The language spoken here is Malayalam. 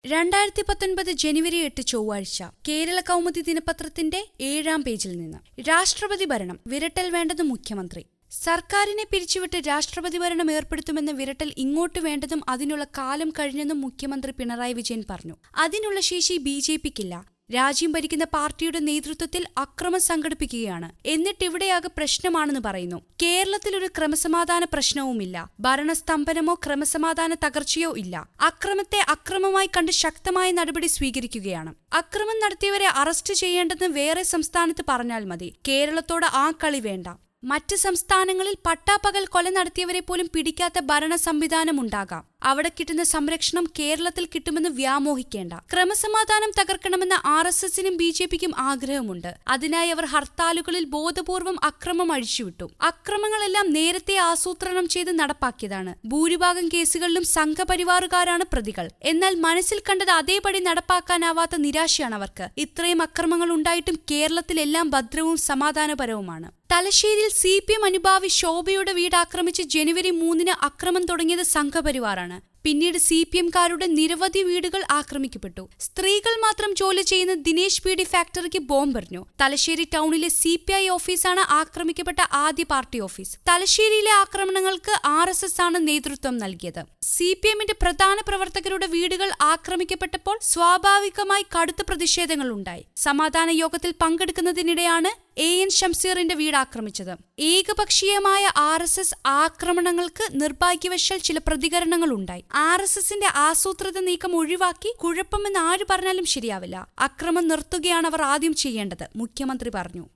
രണ്ടായിരത്തി പത്തൊൻപത് ജനുവരി എട്ട് ചൊവ്വാഴ്ച കേരള കൗമുദി ദിനപത്രത്തിന്റെ ഏഴാം പേജിൽ നിന്ന് രാഷ്ട്രപതി ഭരണം വിരട്ടൽ വേണ്ടെന്ന് മുഖ്യമന്ത്രി സർക്കാരിനെ പിരിച്ചുവിട്ട് രാഷ്ട്രപതി ഭരണം ഏർപ്പെടുത്തുമെന്ന വിരട്ടൽ ഇങ്ങോട്ട് വേണ്ടതും അതിനുള്ള കാലം കഴിഞ്ഞെന്നും മുഖ്യമന്ത്രി പിണറായി വിജയൻ പറഞ്ഞു അതിനുള്ള ശേഷി ബി ജെ പിക്കില്ല രാജ്യം ഭരിക്കുന്ന പാർട്ടിയുടെ നേതൃത്വത്തിൽ അക്രമം സംഘടിപ്പിക്കുകയാണ് എന്നിട്ടിവിടെയാകെ പ്രശ്നമാണെന്ന് പറയുന്നു കേരളത്തിൽ ഒരു ക്രമസമാധാന പ്രശ്നവുമില്ല ഭരണസ്തംഭനമോ ക്രമസമാധാന തകർച്ചയോ ഇല്ല അക്രമത്തെ അക്രമമായി കണ്ട് ശക്തമായ നടപടി സ്വീകരിക്കുകയാണ് അക്രമം നടത്തിയവരെ അറസ്റ്റ് ചെയ്യേണ്ടെന്ന് വേറെ സംസ്ഥാനത്ത് പറഞ്ഞാൽ മതി കേരളത്തോട് ആ കളി വേണ്ട മറ്റ് സംസ്ഥാനങ്ങളിൽ പട്ടാപ്പകൽ കൊല നടത്തിയവരെ പോലും പിടിക്കാത്ത ഭരണ സംവിധാനമുണ്ടാകാം അവിടെ കിട്ടുന്ന സംരക്ഷണം കേരളത്തിൽ കിട്ടുമെന്ന് വ്യാമോഹിക്കേണ്ട ക്രമസമാധാനം തകർക്കണമെന്ന് ആർ എസ് എസിനും ബി ജെ പിക്കും ആഗ്രഹമുണ്ട് അതിനായി അവർ ഹർത്താലുകളിൽ ബോധപൂർവം അക്രമം അഴിച്ചുവിട്ടു അക്രമങ്ങളെല്ലാം നേരത്തെ ആസൂത്രണം ചെയ്ത് നടപ്പാക്കിയതാണ് ഭൂരിഭാഗം കേസുകളിലും സംഘപരിവാറുകാരാണ് പ്രതികൾ എന്നാൽ മനസ്സിൽ കണ്ടത് അതേപടി നടപ്പാക്കാനാവാത്ത നിരാശയാണ് അവർക്ക് ഇത്രയും അക്രമങ്ങൾ ഉണ്ടായിട്ടും കേരളത്തിലെല്ലാം ഭദ്രവും സമാധാനപരവുമാണ് തലശ്ശേരിയിൽ സി പി എം അനുഭാവി ശോഭയുടെ വീട് ആക്രമിച്ച് ജനുവരി മൂന്നിന് അക്രമം തുടങ്ങിയത് സംഘപരിവാറാണ് പിന്നീട് സി പി എംകാരുടെ നിരവധി വീടുകൾ ആക്രമിക്കപ്പെട്ടു സ്ത്രീകൾ മാത്രം ജോലി ചെയ്യുന്ന ദിനേശ് പീഡി ഫാക്ടറിക്ക് ബോംബെറിഞ്ഞു തലശ്ശേരി ടൗണിലെ സി പി ഐ ഓഫീസാണ് ആക്രമിക്കപ്പെട്ട ആദ്യ പാർട്ടി ഓഫീസ് തലശ്ശേരിയിലെ ആക്രമണങ്ങൾക്ക് ആർ എസ് എസ് ആണ് നേതൃത്വം നൽകിയത് സി പി എമ്മിന്റെ പ്രധാന പ്രവർത്തകരുടെ വീടുകൾ ആക്രമിക്കപ്പെട്ടപ്പോൾ സ്വാഭാവികമായി കടുത്ത പ്രതിഷേധങ്ങൾ ഉണ്ടായി സമാധാന യോഗത്തിൽ പങ്കെടുക്കുന്നതിനിടെയാണ് എ എൻ ഷംസീറിന്റെ വീട് ആക്രമിച്ചത് ഏകപക്ഷീയമായ ആർ എസ് എസ് ആക്രമണങ്ങൾക്ക് നിർഭാഗ്യവശാൽ ചില പ്രതികരണങ്ങൾ ഉണ്ടായി ആർ എസ് എസിന്റെ ആസൂത്രിത നീക്കം ഒഴിവാക്കി കുഴപ്പമെന്ന് ആര് പറഞ്ഞാലും ശരിയാവില്ല അക്രമം നിർത്തുകയാണ് അവർ ആദ്യം ചെയ്യേണ്ടത് മുഖ്യമന്ത്രി പറഞ്ഞു